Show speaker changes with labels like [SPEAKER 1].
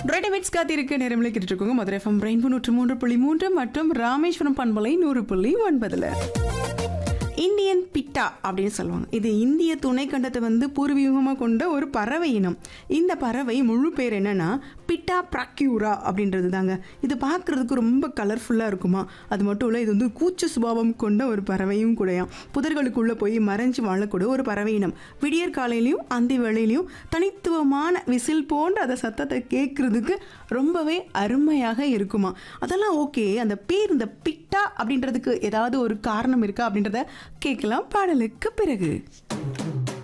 [SPEAKER 1] readymades காத்திருக்க நேரமில் கேட்டுட்டு இருக்கோங்க மதுரை எஃப்எம் ரெயின்போ நூற்று மூன்று புள்ளி மூன்று மற்றும் ராமேஸ்வரம் பண்பலை நூறு புள்ளி ஒன்பதுல இந்தியன் பிட்டா அப்படின்னு சொல்லுவாங்க இது இந்திய துணைக்கண்டத்தை வந்து பூர்வீகமாக கொண்ட ஒரு பறவை இனம் இந்த பறவை முழு பேர் என்னன்னா பிட்டா ப்ராக்யூரா அப்படின்றது தாங்க இது பார்க்குறதுக்கு ரொம்ப கலர்ஃபுல்லாக இருக்குமா அது மட்டும் இல்லை இது வந்து கூச்ச சுபாவம் கொண்ட ஒரு பறவையும் கூடயாம் புதர்களுக்குள்ளே போய் மறைஞ்சு வாழக்கூடிய ஒரு பறவை இனம் விடியற் காலையிலையும் அந்தி வேளையிலையும் தனித்துவமான விசில் போன்ற அந்த சத்தத்தை கேட்குறதுக்கு ரொம்பவே அருமையாக இருக்குமா அதெல்லாம் ஓகே அந்த பேர் இந்த பிட்டா அப்படின்றதுக்கு ஏதாவது ஒரு காரணம் இருக்கா அப்படின்றத கேட்கலாம் பாடலுக்கு பிறகு